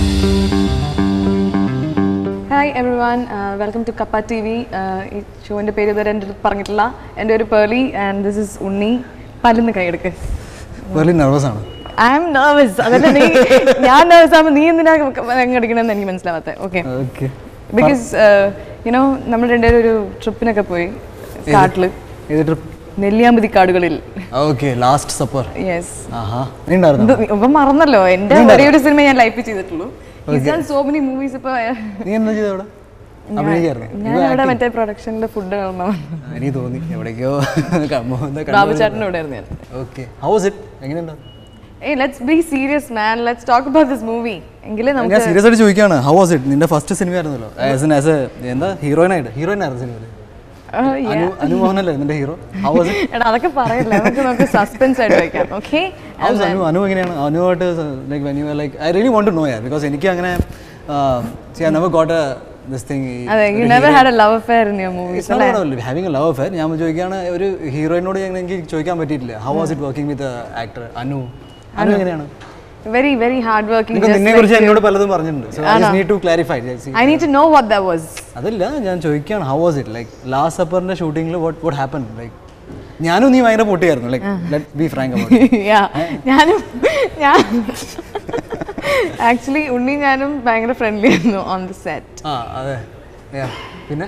Hi everyone welcome to Kappa TV വി ഈ ഷോവിൻ്റെ പേര് ഇതുവരെ എൻ്റെ അടുത്ത് പറഞ്ഞിട്ടില്ല എൻ്റെ ഒരു Pearly and this is Unni പല്ലുന്ന് കൈയെടുക്ക് വെറി നെർവസ് ആണ് ഐ ആം നെർവസ് അതല്ല നീ ഞാൻ നെർവസ് ആകുമ്പോൾ നീ എന്തിനാ കൈയെടുക്കണമെന്ന് എനിക്ക് മനസ്സിലാവാത്ത ഓക്കെ ഓക്കെ ബിക്കോസ് യുനോ നമ്മൾ രണ്ടുപേരും ഒരു ട്രിപ്പിനൊക്കെ പോയി കാട്ടിൽ ഏത് ട്രിപ്പ് നെല്ലിയാമ്പതി കാടുകളിൽ ഓക്കെ ലാസ്റ്റ് സപ്പർ യെസ് ആഹാ നീ ഉണ്ടായിരുന്നു ഇപ്പം മറന്നല്ലോ എൻ്റെ ഒരേ ഒരു സിനിമ ഞാൻ ലൈഫ് ചെയ്തിട്ടുള്ളൂ സോ മെനി മൂവീസ് ഇപ്പോൾ നീ എന്താ ചെയ്ത അവിടെ അഭിനയിക്കായിരുന്നു ഞാൻ അവിടെ മറ്റേ പ്രൊഡക്ഷനിൽ ഫുഡ് കാണണം എനിക്ക് തോന്നി എവിടേക്കോ ബാബു ചേട്ടൻ്റെ കൂടെ ആയിരുന്നു ഞാൻ ഓക്കെ ഹൗ വാസ് ഇറ്റ് എങ്ങനെയുണ്ട് ഏയ് let's be serious man let's talk about this movie എങ്കിലേ ഞാൻ നമുക്ക് സീരിയസ് ആയിട്ട് ചോദിക്കുകയാണ് ഹൗ വാസ് ഇറ്റ് നിന്റെ ഫസ്റ്റ് സിനിമ ആയിരുന്നല്ലോ ആസ് ആസ് എ എന്താ ഹീറോയിൻ ആയിട്ട് ഹീറോയിൻ ആയിരുന്നു സിനിമയിൽ ആ, yeah. അനു അനുമോഹനല്ലേ നിന്റെ ഹീറോ ഹൗ വാസ് ഇറ്റ് എടാ അതൊക്കെ പറയില്ല നമുക്ക് നമുക്ക് സസ്പെൻസ് ആയിട്ട് വെക്കാം okay how was Anu Anu എങ്ങനെയാണ് അനുവായിട്ട് like when you like I really want to know യാർ ബിക്കോസ് എനിക്ക് അങ്ങനെ see I never got this thing അതെ you never had a love affair in your movies അല്ലേ ഹാവിംഗ് എ ലവ് അഫെയർ ഞാൻ ചോദിക്കുകയാണ് ഒരു ഹീറോയിനോട് ഞാൻ എനിക്ക് ചോദിക്കാൻ പറ്റിയിട്ടില്ല how was it working with actor Anu Anu എങ്ങനെയാണ് വെരി വെരി ഹാർഡ് വർക്കിംഗ് നിങ്ങൾക്ക് നിന്നെ കുറിച്ച് എന്നോട് പലതും പറഞ്ഞിട്ടുണ്ട് so I need to clarify I need to know what that was അതല്ല ഞാൻ ചോദിക്കുകയാണ് how was it like last സപ്പറിന്റെ ഷൂട്ടിംഗിൽ വാട്ട് വാട്ട് ഹാപ്പൻ ലൈക്ക് ഞാനും നീ ഭയങ്കര പൊട്ടിയായിരുന്നു like let be frank yeah ഞാനും ഞാൻ ആക്ച്വലി ഉണ്ണി ഞാനും ഭയങ്കര ഫ്രണ്ട്ലി ആയിരുന്നു ഓൺ ദി സെറ്റ് ആ അതെ Yeah. പിന്നെ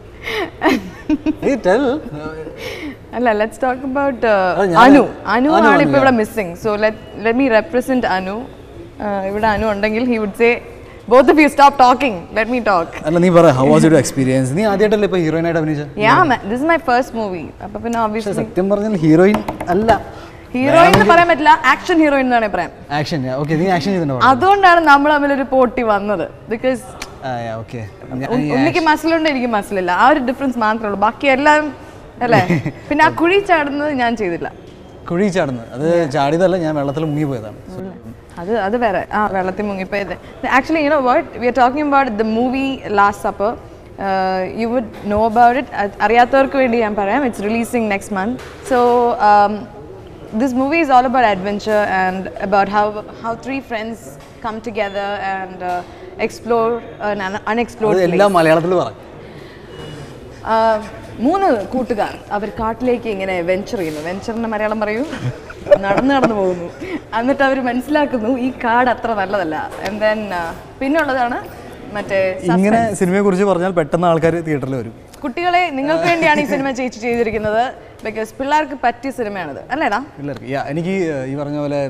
നീ ടെൽ അല്ല ലെറ്റ്സ് ടോക്ക് അബൌട്ട് അത് ഞാൻ- അനു അനു അനു ആണ് ആണ് ഇപ്പോൾ ഇവിടെ missing so let me represent Anu Uh, ഇവിടെ അനു ഉണ്ടെങ്കിൽ he would say both of you stop talking let me talk അല്ല നീ പറ ഹൗ വാസ് യുവർ എക്സ്പീരിയൻസ് നീ ആദ്യമായിട്ടല്ലേ ഇപ്പോൾ ഹീറോയിനായിട്ട് അഭിനയിച്ച yeah this is my first movie അപ്പൊ പിന്നെ ഒബ്വിയസ്ലി സത്യം പറഞ്ഞാൽ ഹീറോയിൻ അല്ല ഹീറോയിൻ എന്ന് പറയാൻ പറ്റില്ല ആക്ഷൻ ഹീറോയിൻ എന്നാണ് പറയാം ആക്ഷൻ ഓക്കെ നീ ആക്ഷൻ ചെയ്തിട്ടുണ്ടോ അതുകൊണ്ടാണ് നമ്മൾ തമ്മിൽ ഒരു പോട്ടി വന്നത് ബിക്കോസ് ഓക്കെ ഉണ്ണിക്ക് മസിലുണ്ട് എനിക്ക് മസിലില്ല ആ ഒരു ഡിഫറൻസ് മാത്രമേ ഉള്ളൂ ബാക്കി എല്ലാം അല്ലേ പിന്നെ ആ കുഴി ചാടുന്നത് ഞാൻ ചെയ്തില്ല കുഴി ചാടുന്നത് അത് ചാടിയതല്ല ഞാൻ വെള്ളത്തിൽ മുങ്ങി പോയതാണ് അത് അത് വേറെ ആ വെള്ളത്തിൽ മുങ്ങിപ്പോയത് actually you know what we are talking about the movie last supper you would know about it അറിയാത്തവർക്ക് വേണ്ടി ഞാൻ പറയാം it's releasing next month so this movie is all about adventure and about how how three friends come together and explore അത് unexplored എല്ലാം മലയാളത്തിൽ പറ ആഹ് മൂന്ന് കൂട്ടുകാർ അവർ കാട്ടിലേക്ക് ഇങ്ങനെ വെഞ്ചർ ചെയ്യുന്നു വെഞ്ചറിന്റെ മലയാളം പറയൂ നടന്നു നടന്നു പോകുന്നു എന്നിട്ട് അവർ മനസ്സിലാക്കുന്നു ഈ കാട് അത്ര നല്ലതല്ല And then, ആഹ് പിന്നുള്ളതാണ് മറ്റേ ഇങ്ങനെ സിനിമയെ കുറിച്ച് പറഞ്ഞാൽ പെട്ടെന്ന് ആൾക്കാർ തിയേറ്ററിൽ വരും കുട്ടികളെ നിങ്ങൾക്ക് വേണ്ടിയാണ് ഈ സിനിമ ചേച്ചി ചെയ്തിരിക്കുന്നത് ബിക്കോസ് പിള്ളേർക്ക് പറ്റിയ സിനിമയാണിത് അല്ലേടാ പിള്ളേർക്ക് Yeah, എനിക്ക് ഈ പറഞ്ഞ പോലെ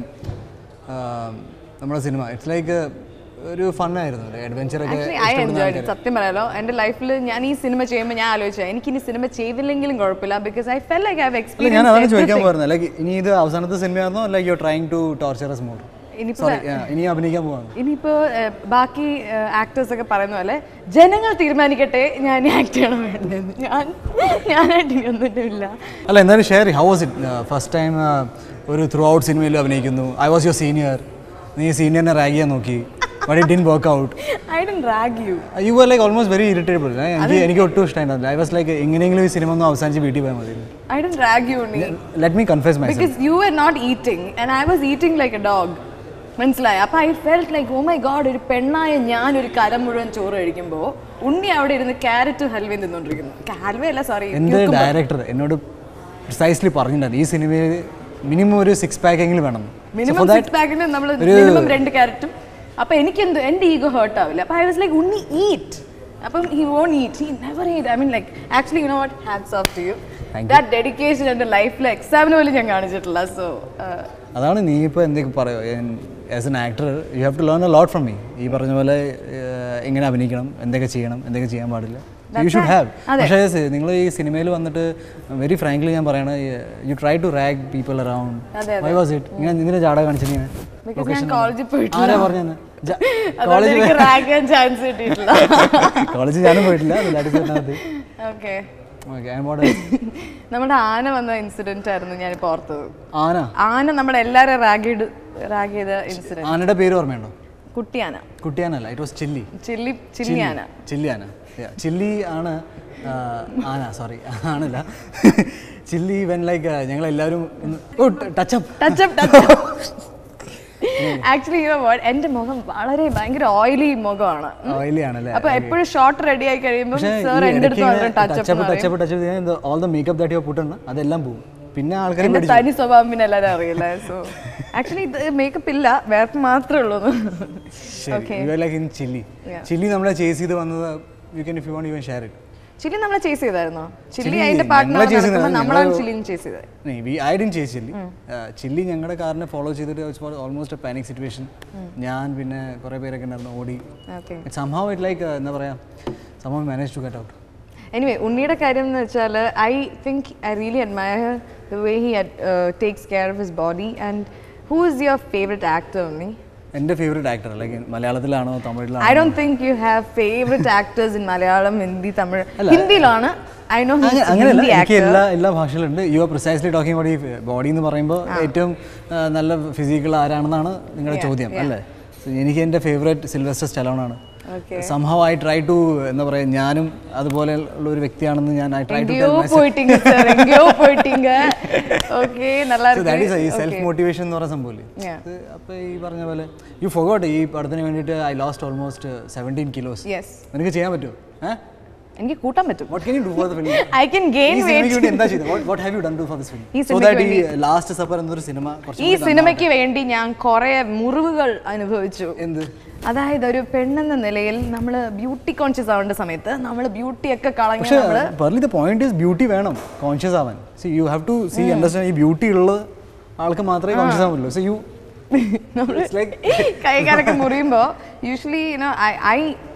ആ, നമ്മുടെ സിനിമ ഇറ്റ്സ് ലൈക്ക് ഒരു ഫണ്ണായിരുന്നു അഡ്വഞ്ചർ ഒക്കെ ആക്ച്വലി ഐ എൻജോയ് സത്യം പറയാലോ എൻ്റെ ലൈഫിൽ ഞാൻ ഈ സിനിമ ചെയ്യുമ്പോൾ ഞാൻ ആലോചിച്ചു എനിക്ക് ഇനി സിനിമ ചെയ്തില്ലെങ്കിലും കുഴപ്പമില്ല because I feel like I have അല്ല ഞാൻ അതാണ് ചോദിക്കാൻ എക്സ്പീരിയൻസ് പോകുന്നത് ലൈക്ക് ഇനി ഇത് അവസാനത്തെ സിനിമയായിരുന്നോ like you trying to torturous mode ഇനിയിപ്പോൾ സോറി ഇനി അഭിനയിക്കാൻ പോവാണ് ഇനിയിപ്പോ ഏഹ്, ബാക്കി ആക്ടേഴ്സ് ഒക്കെ പറയുന്ന പോലെ ജനങ്ങൾ തീരുമാനിക്കട്ടെ ഞാൻ ആക്ട് ചെയ്യണം വേണ്ടതെന്ന് ഞാൻ ഞാനായിട്ട് ഇനി ഒന്നിട്ടുമില്ല അല്ല എന്തായാലും share how was it first time ഒരു ത്രൂ ഔട്ട് സിനിമയിൽ അഭിനയിക്കുന്നു ഐ വാസ് യുവർ സീനിയർ നീ സീനിയറിനെ റാഗ് ചെയ്യാൻ നോക്കി but it didn't work out I done rag you you are like almost very irritable എനിക്ക് എനിക്ക് ഒട്ടും ഇഷ്ടമായിരുന്നു ഐ വാസ് ലൈക്ക് എങ്ങനെയെങ്കിലും ഈ സിനിമ ഒന്ന് അവസാനിച്ച് വീട്ടിൽ പോയാൽ മതി ഐ ഡൻ റാഗ് യു നീ let me confuse my because you are not eating and I was eating like a dog മനസ്സിലായി അപ്പൊ I felt like oh my god ഒരു പെണ്ണായ ഞാൻ ഒരു കരം മുഴുവൻ ചോറ് കഴിക്കുമ്പോൾ ഉണ്ണി അവിടെ ഇരുന്ന് ക്യാരറ്റ് ഹൽവയും തിന്നോണ്ടിരിക്കുന്നു ഹൽവ അല്ല സോറി എൻ്റെ ഡയറക്ടർ എന്നോട് പ്രിസൈസ്ലി പറഞ്ഞിട്ടുണ്ടായിരുന്നു ഈ സിനിമയിൽ മിനിമം ഒരു സിക്സ് പാക്ക് എങ്കിലും വേണം മിനിമം സിക്സ് പാക്കിന് നമ്മൾ മിനിമം രണ്ട് ക്യാരറ്റും അപ്പൊ എനിക്കെന്ത് എന്റെ ഈഗോ ഹേർട്ട് ആവില്ല അപ്പൊ I was like Unni eat appam he won eat he never eat I mean like actually you know what hats off to you that dedication എൻ്റെ ലൈഫിൽ എക്സാമിന് പോലും ഞാൻ കാണിച്ചിട്ടില്ല സോ അതാണ് നീ ഇപ്പോൾ എന്തൊക്കെ പറയുക as an actor you have to learn a lot from me ഈ പറഞ്ഞ പോലെ ഏഹ്, എങ്ങനെ അഭിനയിക്കണം എന്തൊക്കെ ചെയ്യണം എന്തൊക്കെ ചെയ്യാൻ പാടില്ല യു ഷുഡ് ഹാവ് പക്ഷേ നിങ്ങൾ ഈ സിനിമയിൽ വന്നിട്ട് വെരി ഫ്രാങ്ക്ലി ഞാൻ പറയണ you try to rag people around അതെ, വൈ വാസ് ഇറ്റ് ഇങ്ങനെ നിന്നിനെ ജാട കാണിച്ചിങ്ങനെ ബിക്കോസ് ഞാൻ കോളേജിൽ പോയിട്ടില്ല ആരാ പറഞ്ഞത് അതുകൊണ്ട് എനിക്ക് റാഗ് ചെയ്യാൻ ചാൻസ് കിട്ടിയിട്ടില്ല കോളേജിൽ ഞാനും പോയിട്ടില്ല ദാറ്റ് ഓക്കെ ഓക്കെ നമ്മുടെ ആന വന്ന ഇൻസിഡന്റ് ആയിരുന്നു ഞാനിപ്പോൾ ഓർത്തത് ആന ആന നമ്മുടെ എല്ലാവരും റാഗ് ചെയ്ത് റാഗ് ചെയ്ത ഇൻസിഡന്റ് ആനയുടെ പേര് ഓർമ്മയുണ്ടോ കുട്ടിയാന കുട്ടിയാനല്ല it was Chilli Chilli Chilli ആന ചില്ലി ആന ചില്ലി ആണ് ആ, ആന സോറി ആണല്ല ചില്ലി വെൻ ലൈക്ക് ഞങ്ങൾ എല്ലാവരും oh touch up touch up touch up actually you what എൻ്റെ മുഖം വളരെ ഭയങ്കര ഓയിലി മുഖമാണ് ഓയിലി ആണല്ലേ അപ്പൊ എപ്പോഴും ഷോർട്ട് റെഡി ആയി കഴിയുമ്പോൾ പക്ഷേ സാർ എൻ്റെ അടുത്ത് വളരെ touch up touch up touch up touch up all the makeup that you പുട്ടുണ്ട് അതെല്ലാം പോകും പിന്നെ ആൾക്കാർ എന്റെ തനി സ്വഭാവം പിന്നെ എല്ലാവരും അറിയില്ല സോ ആക്ച്വലി ഇത് മേക്കപ്പ് ഇല്ല വേർപ്പ് മാത്രമേ ഉള്ളൂ okay you are like in Chilli Chilli നമ്മളെ ചേസ് ചെയ്ത് വന്നത് you can if you want you share it Chilli നമ്മളെ ചേസ് ചെയ്തായിരുന്നോ ചില്ലി ചില്ലി അതിന്റെ ഞങ്ങളെ പാർട്ട്ണർ chase ചെയ്തത് നമ്മളാണ് ഞങ്ങള് ചില്ലിയും ചേസ് ചെയ്തത് I didn't chase Chilli Chilli ഞങ്ങളുടെ കാറിനെ ഫോളോ ചെയ്തിട്ട് ഓൾമോസ്റ്റ് പാനിക് സിറ്റുവേഷൻ ഞാൻ പിന്നെ കുറേ പേരൊക്കെ ഉണ്ടായിരുന്നു ഓടി ഓക്കെ സംഭവം ഇറ്റ് ലൈക്ക് എന്താ പറയാ സംഭവം manage to get out anyway ഉണ്ണിയുടെ കാര്യം എന്ന് വെച്ചാൽ I think I really admire the way he takes care of his body and who is your favourite actor Unni എൻ്റെ ഫേവറേറ്റ് ആക്ടർ ലൈക്ക് മലയാളത്തിലാണോ തമിഴിലാണോ I don't think you have favourite actors in Malayalam Hindi Tamil ഹിന്ദിയിലാണ് I know അങ്ങ- അങ്ങനെയല്ല ഹിന്ദി എനിക്ക് actor എല്ലാ എല്ലാ ഭാഷയിലുണ്ട് you are precisely talking body body എന്ന് പറയുമ്പോൾ ഏറ്റവും ആ, നല്ല ഫിസിക്കൽ ആരാണെന്നാണ് നിങ്ങളുടെ ചോദ്യം അല്ലേ So, എനിക്ക് എൻ്റെ ഫേവറേറ്റ് സിൽവസ്റ്റർ സ്റ്റലോണാണ് Okay. സംഭവം ഐ ട്രൈ ടു എന്താ പറയുക ഞാനും അതുപോലെ ഉള്ള ഒരു വ്യക്തിയാണെന്ന് ഞാൻ ഐ ട്രൈ ടു എங்கேயோ പോയിട്ടീங்க சார் എங்கேயோ പോയിട്ടീங்க ഓക്കെ നല്ല ദാറ്റ് ഈസ് ഈ സെൽഫ് മോട്ടിവേഷൻ എന്ന് പറയുന്ന സംഭവമില്ലേ Yeah. ഇത് അപ്പോൾ ഈ പറഞ്ഞ പോലെ യു ഫൊഗോട്ട് ഈ പടത്തിന് വേണ്ടിയിട്ട് I lost almost seventeen kilos yes നിനക്ക് ചെയ്യാൻ പറ്റുമോ ഏഹ് എനിക്ക് കൂട്ടാൻ പറ്റും what can you do for the film I can gain ഈ സിനിമയ്ക്ക് വേണ്ടി വെയിറ്റ് എന്താ ചെയ്തത് what have you done to for this ഈ ഫിലിം സോ സിനിമയ്ക്ക് ദാറ്റ് ഈ ലാസ്റ്റ് സപ്പർ എന്നൊരു സിനിമ കുറച്ച് ഈ സിനിമയ്ക്ക് വേണ്ടി ഞാൻ കുറെ മുറിവുകൾ അനുഭവിച്ചു എന്ത് അതായത് ഒരു പെണ്ണെന്ന നിലയിൽ നമ്മൾ ബ്യൂട്ടി കോൺഷ്യസ് ആവേണ്ട സമയത്ത് നമ്മൾ ബ്യൂട്ടി ഒക്കെ കളഞ്ഞ പക്ഷേ നമ്മള് പറലി ദ പോയിന്റ് ഈസ് ബ്യൂട്ടി വേണം കോൺഷ്യസ് ആവാൻ see you have to see understand ഈ ബ്യൂട്ടി ഉള്ള ആൾക്ക് മാത്രമേ കോൺഷ്യസ് ആവാൻ പറ്റുള്ളൂ സോ യു ലൈക്ക് കൈകാലൊക്കെ മുറിയുമ്പോ യൂഷ്വലി യുനോ ഐ ഐ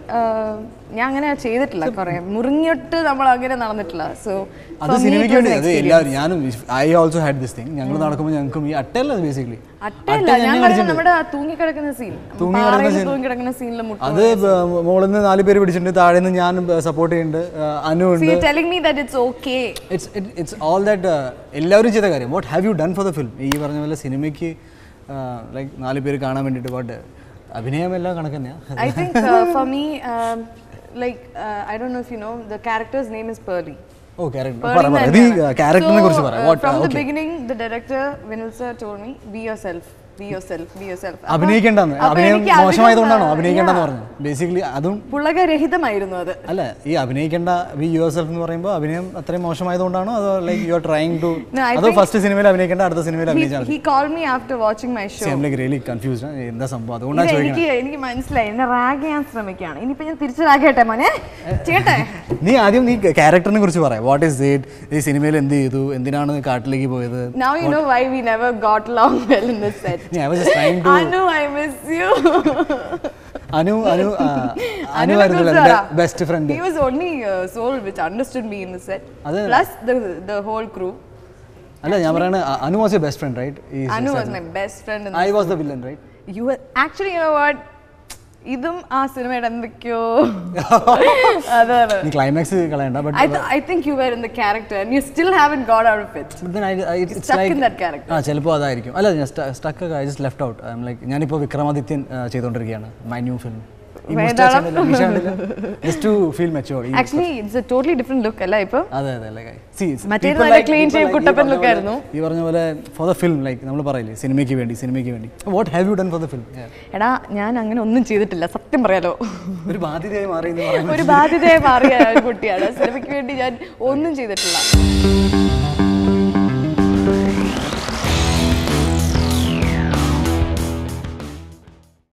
ഞാൻ അങ്ങനെ ചെയ്തിട്ടില്ല കുറെ മുറിഞ്ഞിട്ട് നമ്മൾ അങ്ങനെ നടന്നിട്ടില്ല സോ അത് സിനിമയ്ക്ക് വേണ്ടി അത് എല്ലാവരും ഞാനും I also had this thing ഞങ്ങൾ നടക്കുമ്പോൾ ഞങ്ങൾക്കും ഈ അട്ടയല്ല ബേസിക്കലി അട്ടല്ല ഞാൻ പറയുന്നത് നമ്മുടെ ആ തൂങ്ങിക്കിടക്കുന്ന സീൻ പാറയിൽ തൂങ്ങിക്കിടക്കുന്ന സീനിൽ മുട്ട അത് മുകളിൽ നിന്ന് നാല് പേര് പിടിച്ചിട്ടുണ്ട് താഴെ നിന്ന് ഞാൻ സപ്പോർട്ട് ചെയ്യുന്നുണ്ട് ആ, അനു ഉണ്ട് so telling me that it's okay it's it's all that എല്ലാവരും ചെയ്ത കാര്യം what have you done for the film ഈ പറഞ്ഞ പോലെ സിനിമയ്ക്ക് ലൈക്ക് നാല് പേര് കാണാൻ വേണ്ടിയിട്ട് ബട്ട് അഭിനയം എല്ലാം കണക്ക് തന്നെയാണ് I think uh, for me, um, like uh, I don't know if you know, the character's name is Pearly. Oh character Pearly പറ പറ എന്ന് ഇത് തന്നെയാണ്. ക്യാരക്ടറിനെ So, കുറിച്ച് പറ uh, what From the okay beginning, the director Vinil sir told me, be yourself, be yourself, be yourself. അപ്പൊ- അഭിനയിക്കേണ്ടെന്ന് അപ്പൊ അഭിനയം എനിക്ക് അധികം, മോശമായതുകൊണ്ടാണോ uh, അഭിനയിക്കേണ്ടെന്ന് yeah, പറഞ്ഞു ബേസിക്കലി അതും പുളകരഹിതമായിരുന്നു അത് അല്ല ഈ അഭിനയിക്കേണ്ട വി യുവർ സെൽഫ് എന്ന് പറയുമ്പോൾ അഭിനയം അത്രയും മോശമായതുകൊണ്ടാണോ അതോ like you are trying to No, I അതോ ഫസ്റ്റ് സിനിമയിൽ അഭിനയിക്കേണ്ട അടുത്ത സിനിമയിൽ he, അഭിനയിച്ചാൽ he called me after watching my show. മതി ലൈക്ക് റിയലി കൺഫ്യൂസ്ഡ് എന്താ സംഭവം ഇത് അതുകൊണ്ടാണ് ചോദിക്കുന്നത് എനിക്ക് എനിക്ക് മനസ്സിലായി എന്നെ റാഗ് ചെയ്യാൻ ശ്രമിക്കുകയാണ് ഇനിയിപ്പോ ഞാൻ തിരിച്ചു റാഗ് ചെയ്യട്ടെ മോനെ ചെയ്യട്ടെ നീ ആദ്യം നീ ക്യാരക്ടറിനെ കുറിച്ച് പറയാം വാട്ട് ഈസ് ഇറ്റ് ഈ സിനിമയിൽ എന്ത് ചെയ്തു എന്തിനാണ് കാട്ടിലേക്ക് പോയത് Now you know why we never got along well in the set. I was just trying to Anu, I miss you. Anu Anu ആ, അനു Anuവിനെ ആയിരുന്നല്ലോ കുറിച്ച് എൻ്റെ പറ. Best friend He was only uh, soul which understood me in the set. അത് Plus the the whole crew. അല്ല ഞാൻ പറയണ Anu was you best friend right Anu was my best friend. In I the was the villain right you were actually you know what? ഇതും ആ സിനിമയുടെ എന്തൊക്കെയോ അതാണ് നീ ക്ലൈമാക്സ് കളയണ്ട but I, th- I think you were in the character and you still haven't got out of it. stuck in that character. ആ ചിലപ്പോൾ അതായിരിക്കും അല്ല ഞാൻ stuck I just left out I am like ഞാനിപ്പോൾ വിക്രമാദിത്യൻ ആ, ചെയ്തുകൊണ്ടിരിക്കുകയാണ് my new film just to feel mature Actually, it's a totally different look അല്ല ഇപ്പൊ അതെ അതെ ലൈക്ക് സി മറ്റേത് നല്ല clean shave കുട്ടപ്പൻ look ആയിരുന്നു. ഈ പറഞ്ഞ പോലെ ഫോർ ദ ഫിലിം ലൈക്ക് നമ്മൾ പറയില്ലേ സിനിമയ്ക്ക് വേണ്ടി സിനിമയ്ക്ക് വേണ്ടി what have you done for the film എടാ ഞാൻ അങ്ങനെ ഒന്നും ചെയ്തിട്ടില്ല സത്യം പറയാലോ ഒരു ബാധ്യതയായി മാറി എന്ന് പറയുന്നത് ഒരു ബാധ്യതയെ മാറിയ ഒരു കുട്ടിയാണ് സിനിമയ്ക്ക് വേണ്ടി ഞാൻ ഒന്നും ചെയ്തിട്ടില്ല